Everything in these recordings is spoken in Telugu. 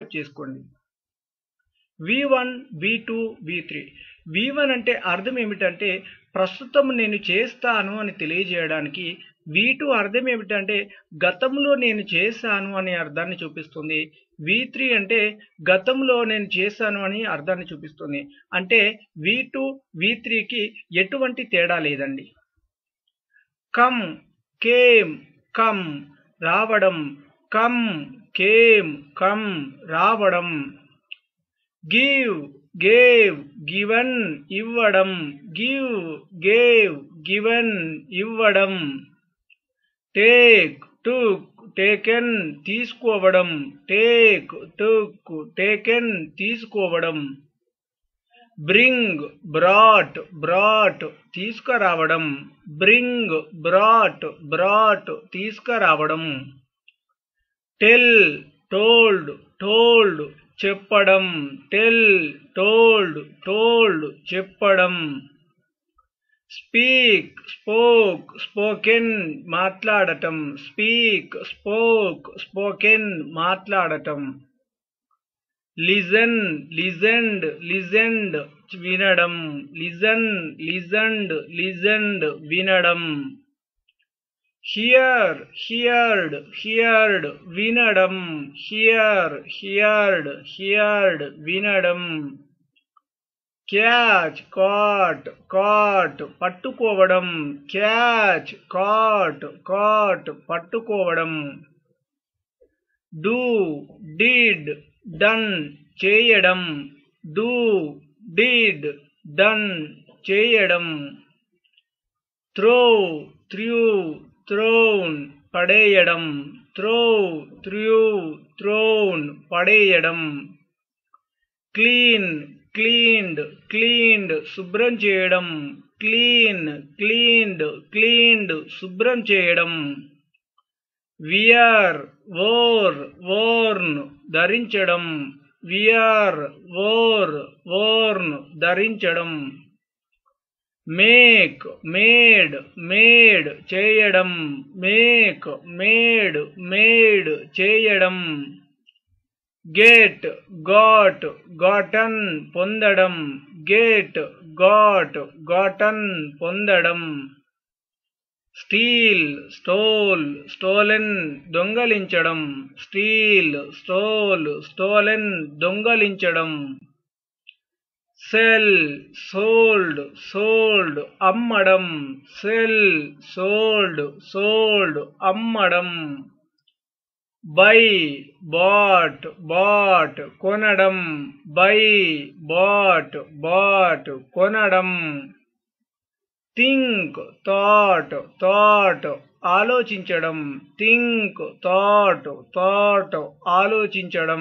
నోట్ చేసుకోండి V one V two V three V one అంటే అర్థం ఏమిటంటే ప్రస్తుతం నేను చేస్తాను అని తెలియజేయడానికి వి టూ అర్థం ఏమిటంటే గతంలో నేను చేశాను అనే అర్థాన్ని చూపిస్తుంది వి త్రీ అంటే గతంలో నేను చేశాను అని అర్థాన్ని చూపిస్తుంది అంటే వి టూ వి త్రీకి ఎటువంటి తేడా లేదండి కమ్ కేమ్ కమ్ రావడం కమ్ కేమ్ కమ్ రావడం గివ్ గేవ్ గివన్ ఇవ్వడం గివ్ గేవ్ గివన్ ఇవ్వడం టేక్ టుక్ టేకెన్ తీసుకోవడం టేక్ టుక్ టేకెన్ తీసుకోవడం బ్రింగ్ బ్రాట్ బ్రాట్ తీసుకురావడం బ్రింగ్ బ్రాట్ బ్రాట్ తీసుకురావడం టెల్ టోల్డ్ టోల్డ్ చెప్పడం టెల్ టోల్డ్ టోల్డ్ చెప్పడం స్పీక్ స్పోక్ స్పోకెన్ మాట్లాడటం స్పీక్ స్పోక్ స్పోకెన్ మాట్లాడటం లిజన్ లిజెండ్ లిజెండ్ వినడం లిజన్ లిజండ్ లిజెండ్ వినడం హియర్ హియర్డ్ హియర్డ్ వినడం హియర్ హియర్డ్ హియర్డ్ వినడం క్యాచ్ కాట్ కాట్ పట్టుకోవడం క్యాచ్ కాట్ కాట్ పట్టుకోవడం డూ డిడ్ డన్ చేయడం డూ డిడ్ డన్ చేయడం త్రో త్రూ త్రోన్ పడేయడం త్రో త్రూ త్రోన్ పడేయడం క్లీన్ క్లీన్డ్ క్లీన్డ్ శుభ్రం చేయడం క్లీన్ క్లీన్డ్ క్లీన్డ్ శుభ్రం చేయడం వియర్ ఓర్ ఓర్న్ ధరించడం వియర్ ఓర్ ఓర్న్ ధరించడం మేక్ మేడ్ మేడ్ చేయడం మేక్ మేడ్ మేడ్ చేయడం గేట్ గాట్ గాటన్ పొందడం గేట్ గాట్ గాటన్ పొందడం స్టీల్ స్టోల్ స్టోలెన్ దొంగలించడం స్టీల్ స్టోల్ స్టోలెన్ దొంగలించడం సెల్ సోల్డ్ సోల్డ్ అమ్మడం సెల్ సోల్డ్ సోల్డ్ అమ్మడం బై బాట్ బాట్ కొనడం బై బాట్ బాట్ కొనడం థింక్ థాట్ థాట్ ఆలోచించడం థింక్ థాట్ థాట్ ఆలోచించడం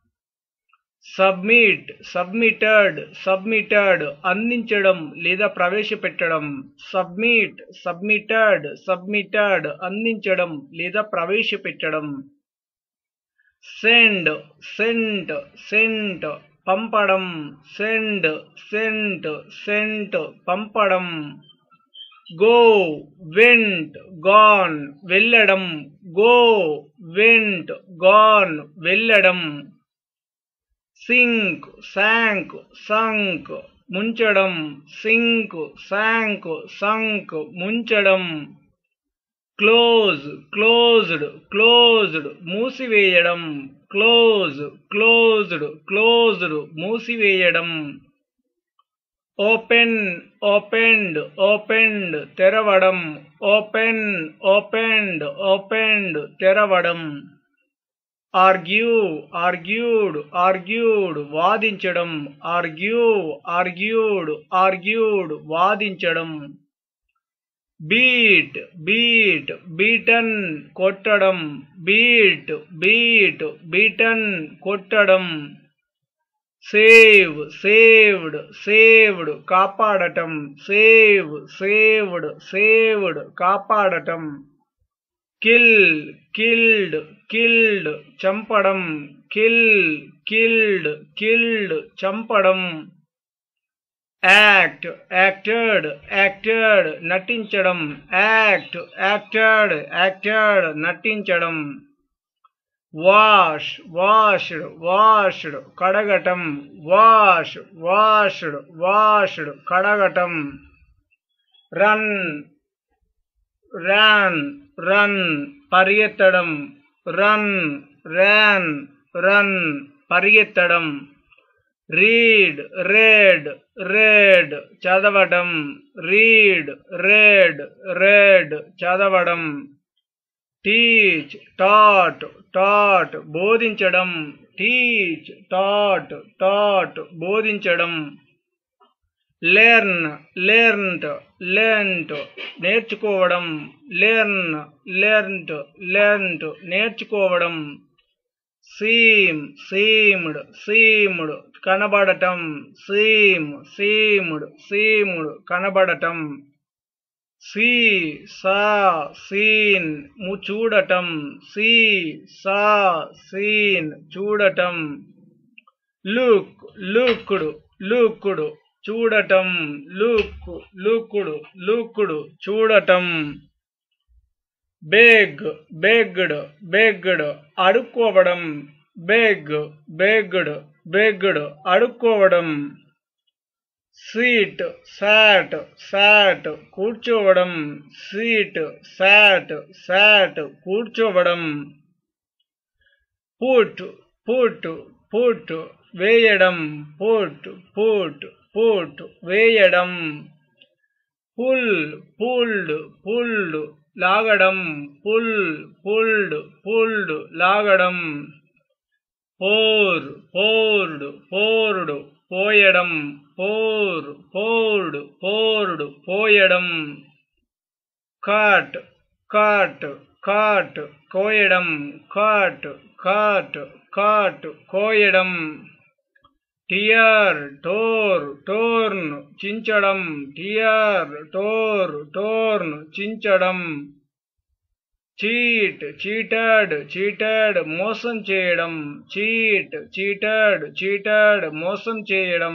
సబ్మిట్ సబ్మిటెడ్ సబ్మిటెడ్ అందించడం లేదా ప్రవేశపెట్టడం సబ్మిట్ సబ్మిటెడ్ సబ్మిటెడ్ అందించడం లేదా ప్రవేశపెట్టడం సెండ్ సెంట్ సెంట్ పంపడం సెండ్ సెంట్ సెంట్ పంపడం గో వెంట్ గాన్ వెళ్ళడం గో వెంట్ గాన్ వెళ్ళడం సింక్ శాంక్ సంక్ ముంచడం సింక్ శాంక్ సంక్ ముంచడం క్లోజ్ క్లోజ్డ్ క్లోజ్డ్ మూసివేయడం క్లోజ్ క్లోజ్డ్ క్లోజ్డ్ మూసివేయడం ఓపెన్ ఓపెన్డ్ ఓపెన్డ్ తెరవడం ఓపెన్ ఓపెన్డ్ ఓపెన్డ్ తెరవడం ఆర్గ్యూ ఆర్గ్యూడ్ ఆర్గ్యూడ్ వాదించడం ఆర్గ్యూ ఆర్గ్యూడ్ ఆర్గ్యూడ్ వాదించడం బీట్ బీట్ బీటన్ కొట్టడం బీట్ బీట్ బీటన్ కొట్టడం సేవ్ సేవ్డ్ సేవ్డ్ కాపాడటం సేవ్ సేవ్డ్ సేవ్డ్ కాపాడటం కిల్ కిల్డ్ కిల్డ్ చంపడం కిల్ కిల్డ్ కిల్డ్ చంపడం యాక్ట్ యాక్టెడ్ యాక్టెడ్ నటించడం యాక్ట్ యాక్టెడ్ యాక్టెడ్ నటించడం వాష్ వాష్డ్ వాష్డ్ కడగటం వాష్ వాష్డ్ వాష్డ్ కడగటం రన్ ర్యాన్ రన్ పరిగెత్తడం రన్ ర్యాన్ రన్ పరిగెత్తడం రీడ్ రేడ్ రేడ్ చదవడం రీడ్ రేడ్ రేడ్ చదవడం టీచ్ టాట్ టాట్ బోధించడం టీచ్ టాట్ టాట్ బోధించడం లెర్న్ లెర్న్ట్ లెర్న్ట్ నేర్చుకోవడం లెర్న్ లెర్న్ట్ లెర్న్ట్ నేర్చుకోవడం సీమ్ సీమ్డ్ సీమ్డ్ కనబడటం సీమ్ సీమ్డ్ సీమ్డ్ కనబడటం సీ సా సీన్ ము చూడటం సీ సా సీన్ చూడటం లుక్ లుక్డ్ లుక్డ్ చూడటం లుక్ లుక్డ్ లుక్డ్ చూడటం బేగ్ బేగ్డ్ బేగ్డ్ అడుక్కోవడం బేగ్ బేగ్డ్ బేగ్డ్ అడుక్కోవడం సీట్ సాట్ సాట్ కూర్చోవడం సీట్ సాట్ సాట్ కూర్చోవడం పుట్ పుట్ పుట్ వేయడం పుట్ పుట్ పుట్ వేయడం పుల్ పుల్డ్ పుల్డ్ లాగడం పుల్ పుల్డ్ పుల్డ్ లాగడం పోర్ పోర్డ్ పోర్డు పోయడం పోర్ పోర్డ్ పోర్డ్ పోయడం కాట్ కాట్ కాట్ కోయడం కాట్ కాట్ కాట్ కోయడం టియర్ టోర్ టోర్న్ చించడం టియర్ టోర్ టోర్న్ చించడం చీట్ చీటెడ్ చీటెడ్ మోసం చేయడం చీట్ చీటెడ్ చీటెడ్ మోసం చేయడం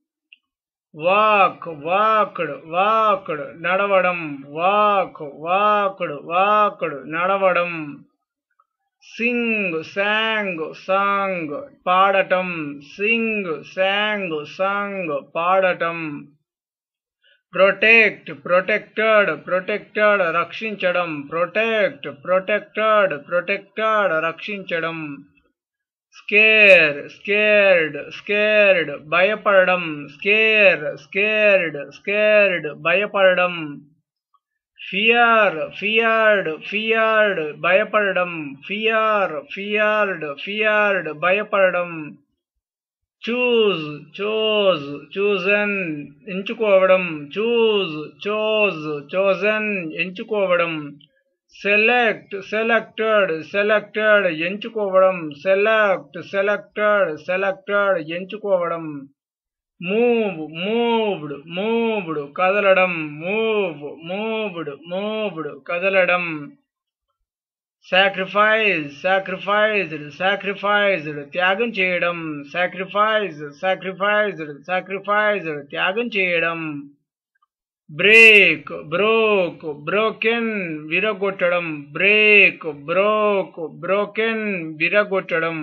వాక్ వాక్డ్ వాక్డ్ నడవడం వాక్ వాక్డ్ వాక్డ్ నడవడం సింగ్ సాంగ్ సాంగ్ పాడటం సింగ్ సాంగ్ సాంగ్ పాడటం ప్రొటెక్ట్ ప్రొటెక్టెడ్ ప్రొటెక్టెడ్ రక్షించడం ప్రొటెక్ట్ ప్రొటెక్టెడ్ ప్రొటెక్టెడ్ రక్షించడం స్కేర్ స్కేర్డ్ స్కేర్డ్ భయపడడం స్కేర్ స్కేర్డ్ స్కేర్డ్ భయపడడం ఫియర్ ఫియర్డ్ ఫియర్డ్ భయపడడం ఫియర్ ఫియర్డ్ ఫియర్డ్ భయపడడం చూజ్ చోజ్ చూజన్ ఎంచుకోవడం చూజ్ చోజ్ చోజన్ ఎంచుకోవడం సెలెక్ట్ సెలెక్టెడ్ సెలెక్టెడ్ ఎంచుకోవడం సెలెక్ట్ సెలెక్టెడ్ సెలెక్టెడ్ ఎంచుకోవడం మూవ్ మూవ్డ్ మూవ్డ్ కదలడం మూవ్ మూవ్డ్ మూవ్డ్ కదలడం సాక్రిఫైజ్ సాక్రిఫైజ్డ్ సాక్రిఫైజ్డ్ త్యాగం చేయడం సాక్రిఫైజ్ సాక్రిఫైజ్డ్ సాక్రిఫైజ్డ్ త్యాగం చేయడం బ్రేక్ బ్రోక్ బ్రోకెన్ విరగొట్టడం బ్రేక్ బ్రోక్ బ్రోకెన్ విరగొట్టడం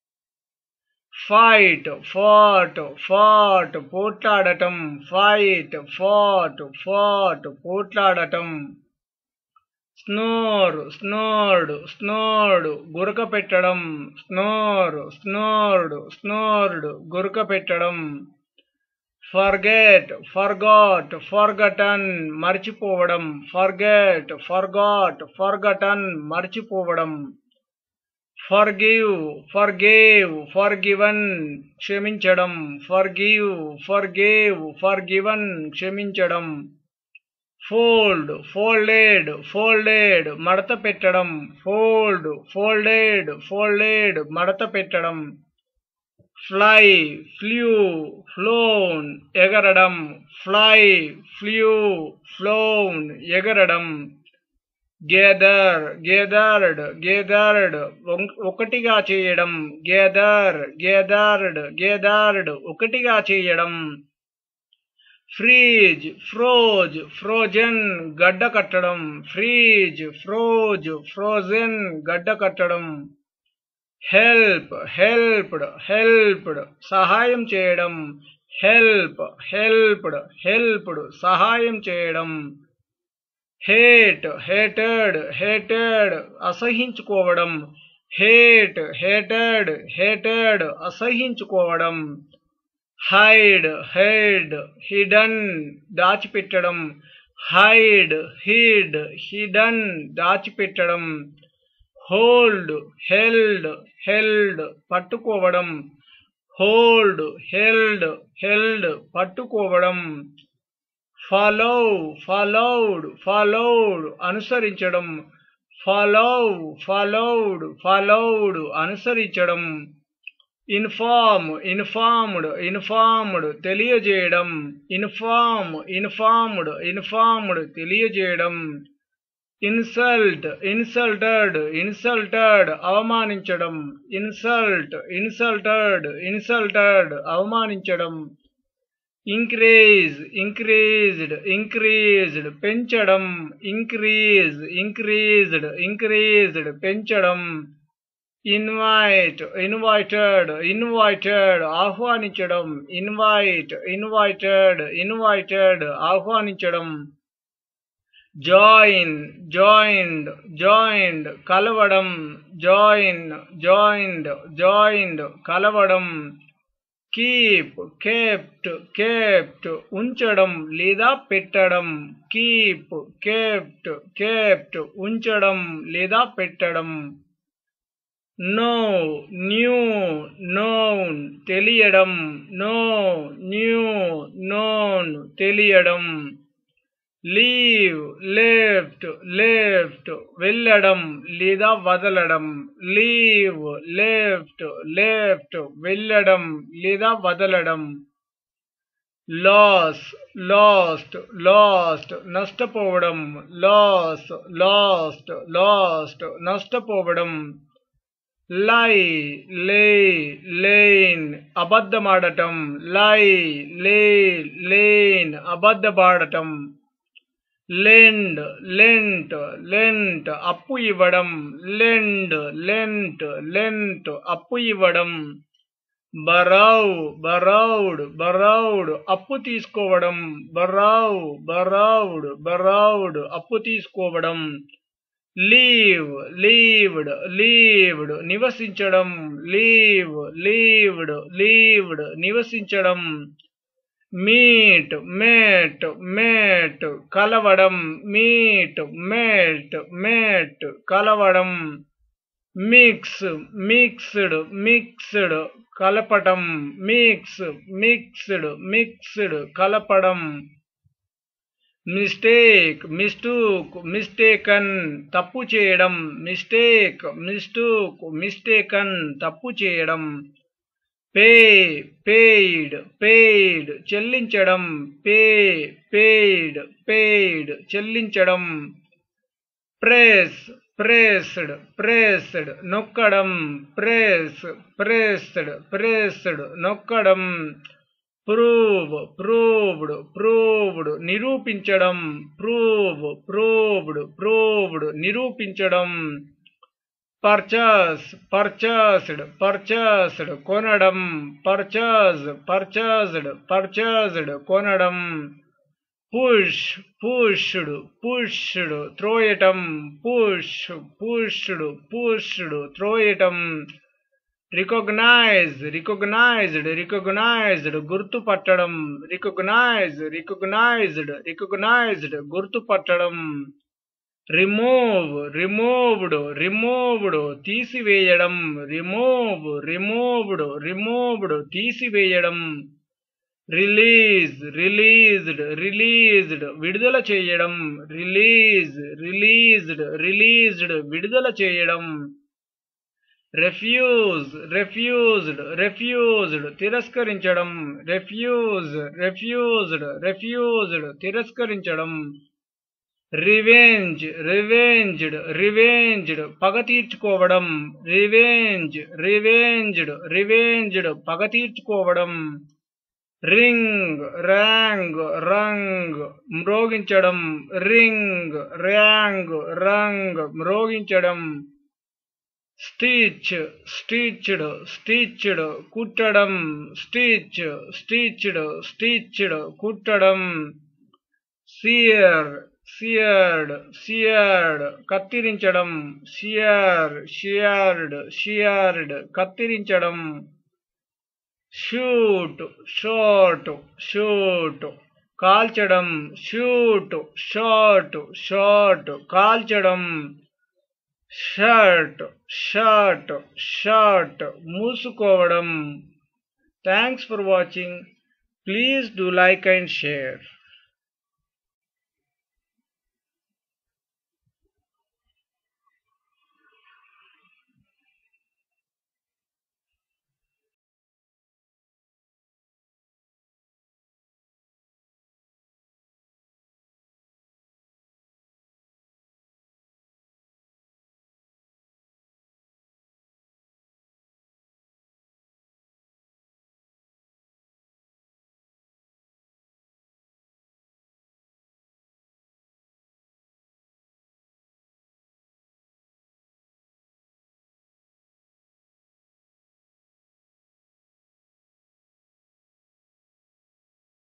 ఫైట్ ఫాట్ ఫాట్ పోట్లాడటం ఫైట్ ఫాట్ ఫాట్ పోట్లాడటం స్నోర్ స్నోర్డ్ స్నోర్డ్ గురక పెట్టడం స్నోర్ స్నోర్డ్ స్నోర్డ్ గురక పెట్టడం ఫర్గెట్ ఫర్గాట్ ఫర్గటన్ మర్చిపోవడం ఫర్గెట్ ఫర్గాట్ ఫర్గటన్ మర్చిపోవడం ఫర్గివ్ ఫర్గేవ్ ఫర్గివన్ క్షమించడం ఫర్గివ్ ఫర్గేవ్ ఫర్గివన్ క్షమించడం ఫోల్డ్ ఫోల్డెడ్ ఫోల్డెడ్ మడత పెట్టడం ఫోల్డ్ ఫోల్డెడ్ ఫోల్డెడ్ మడత పెట్టడం ఫ్లై ఫ్లూ ఫ్లోన్ ఎగరడం ఫ్లై ఫ్లూ ఫ్లోన్ ఎగరడం గేదర్ గేదర్డ్ గేదర్డ్ ఒకటిగా చేయడం గేదర్ గేదర్డ్ గేదర్డ్ ఒకటిగా చేయడం ఫ్రీజ్ ఫ్రోజ్ ఫ్రోజన్ గడ్డ కట్టడం ఫ్రీజ్ ఫ్రోజ్ ఫ్రోజన్ గడ్డ కట్టడం హెల్ప్ హెల్ప్డ్ హెల్ప్డ్ సహాయం చేయడం హెల్ప్ హెల్ప్డ్ హెల్ప్డ్ సహాయం చేయడం హేట్ హేటెడ్ హేటెడ్ అసహించుకోవడం హేట్ హేటెడ్ హేటెడ్ అసహించుకోవడం హైడ్ హైడ్ హిడన్ దాచిపెట్టడం హైడ్ హీడ్ హిడన్ దాచిపెట్టడం హోల్డ్ హెల్డ్ హెల్డ్ పట్టుకోవడం హోల్డ్ హెల్డ్ హెల్డ్ పట్టుకోవడం ఫాలో ఫాలోడ్ ఫాలోడ్ అనుసరించడం ఫాలో ఫాలోడ్ ఫాలోడ్ అనుసరించడం ఇన్ఫార్మ్ ఇన్ఫార్మ్డ్ ఇన్ఫార్మ్డ్ తెలియజేయడం ఇన్ఫార్మ్ ఇన్ఫార్మ్డ్ ఇన్ఫార్మ్డ్ తెలియజేయడం ఇన్సల్ట్ ఇన్సల్టెడ్ ఇన్సల్టెడ్ అవమానించడం ఇన్సల్ట్ ఇన్సల్టెడ్ ఇన్సల్టెడ్ అవమానించడం ఇంక్రీజ్ ఇంక్రీజ్డ్ ఇంక్రీజ్డ్ పెంచడం ఇంక్రీజ్ ఇంక్రీజ్డ్ ఇంక్రీజ్డ్ పెంచడం ఇన్వైట్ ఇన్వైటెడ్ ఇన్వైటెడ్ ఆహ్వానించడం ఇన్వైట్ ఇన్వైటెడ్ ఇన్వైటెడ్ ఆహ్వానించడం జాయిన్ జాయిన్డ్ జాయిన్డ్ కలవడం జాయిన్ జాయిన్డ్ జాయిన్డ్ కలవడం కీప్ కేప్ట్ కేప్ట్ ఉంచడం లేదా పెట్టడం కీప్ కేప్ట్ కేప్ట్ ఉంచడం లేదా పెట్టడం నో న్యూ నోన్ తెలియడం నో న్యూ నోన్ తెలియడం లీవ్ లెఫ్ట్ లెఫ్ట్ వెళ్ళడం లేదా వదలడం లీవ్ లెఫ్ట్ లెఫ్ట్ వెళ్ళడం లేదా వదలడం లాస్ లాస్ట్ లాస్ట్ నష్టపోవడం లాస్ లాస్ట్ లాస్ట్ నష్టపోవడం లై లే లేన్ అబద్ధమాడటం లై లే లేన్ అబద్ధమాడటం లెండ్ లెంట్ లెంట్ అప్పు ఇవ్వడం లెండ్ లెంట్ లెంట్ అప్పు ఇవ్వడం బరౌ బరౌడ్ బరౌడ్ అప్పు తీసుకోవడం బరౌ బరౌడ్ బరౌడ్ అప్పు తీసుకోవడం లీవ్ లీవ్డ్ లీవ్డ్ నివసించడం లీవ్ లీవ్డ్ లీవ్డ్ నివసించడం మీట్ మేట్ మేట్ కలవడం మీట్ మేట్ మేట్ కలవడం మిక్స్ మిక్స్డ్ మిక్స్డ్ కలపటం మిక్స్ మిక్స్డ్ మిక్స్డ్ కలపడం మిస్టేక్ మిస్టూక్ మిస్టేకన్ తప్పు చేయడం మిస్టేక్ మిస్టూక్ మిస్టేకన్ తప్పు చేయడం పే పేయిడ్ పేయిడ్ చెల్లించడం పే పేయిడ్ పేయిడ్ చెల్లించడం ప్రెస్ ప్రెస్డ్ ప్రెస్డ్ నొక్కడం ప్రెస్ ప్రెస్డ్ ప్రెస్డ్ నొక్కడం ప్రూవ్ ప్రూవ్డ్ ప్రూవ్డ్ నిరూపించడం ప్రూవ్ ప్రూవ్డ్ ప్రూవ్డ్ నిరూపించడం పర్చాస్ పర్చాస్డ్ పర్చాస్డ్ కొనడం పర్చాస్ పర్చాస్డ్ పర్చాస్డ్ కొనడం పుష్ పుష్డ్ పుష్డ్ త్రోయటం push pushed pushed త్రోయటం recognise recognised recognised గుర్తుపట్టడం రికగ్నైజ్ రికగ్నైజ్డ్ రికగ్నైజ్డ్ గుర్తుపట్టడం రిమూవ్ రిమూవ్డ్ రిమూవ్డ్ తీసివేయడం రిమూవ్ రిమూవ్డ్ రిమూవ్డ్ తీసివేయడం రిలీజ్ రిలీజ్డ్ రిలీజ్డ్ విడుదల చేయడం రిలీజ్ రిలీజ్డ్ రిలీజ్డ్ విడుదల చేయడం రెఫ్యూజ్ రెఫ్యూజ్డ్ రెఫ్యూజ్డ్ తిరస్కరించడం రెఫ్యూజ్ రెఫ్యూజ్డ్ రెఫ్యూజ్డ్ తిరస్కరించడం రివెంజ్ రివెంజ్డ్ రివెంజ్డ్ పగ తీర్చుకోవడం రివెంజ్ రివెంజ్డ్ రివెంజ్డ్ పగ తీర్చుకోవడం రింగ్ ర్యాంగ్ రంగ్ మ్రోగించడం రింగ్ ర్యాంగ్ రంగ్ మ్రోగించడం స్టిచ్ స్టిచ్డ్ స్టిచ్డ్ కుట్టడం స్టిచ్ స్టిచ్డ్ స్టిచ్డ్ కుట్టడం సియర్ సియర్డ్ సియర్డ్ కత్తిరించడం సియర్ షియర్డ్ షియర్డ్ కత్తిరించడం షూట్ షాట్ షూట్ కాల్చడం షూట్ షాట్ షాట్ కాల్చడం షర్ట్ షర్ట్ షర్ట్ మూసుకోవడం thanks for watching please do like and share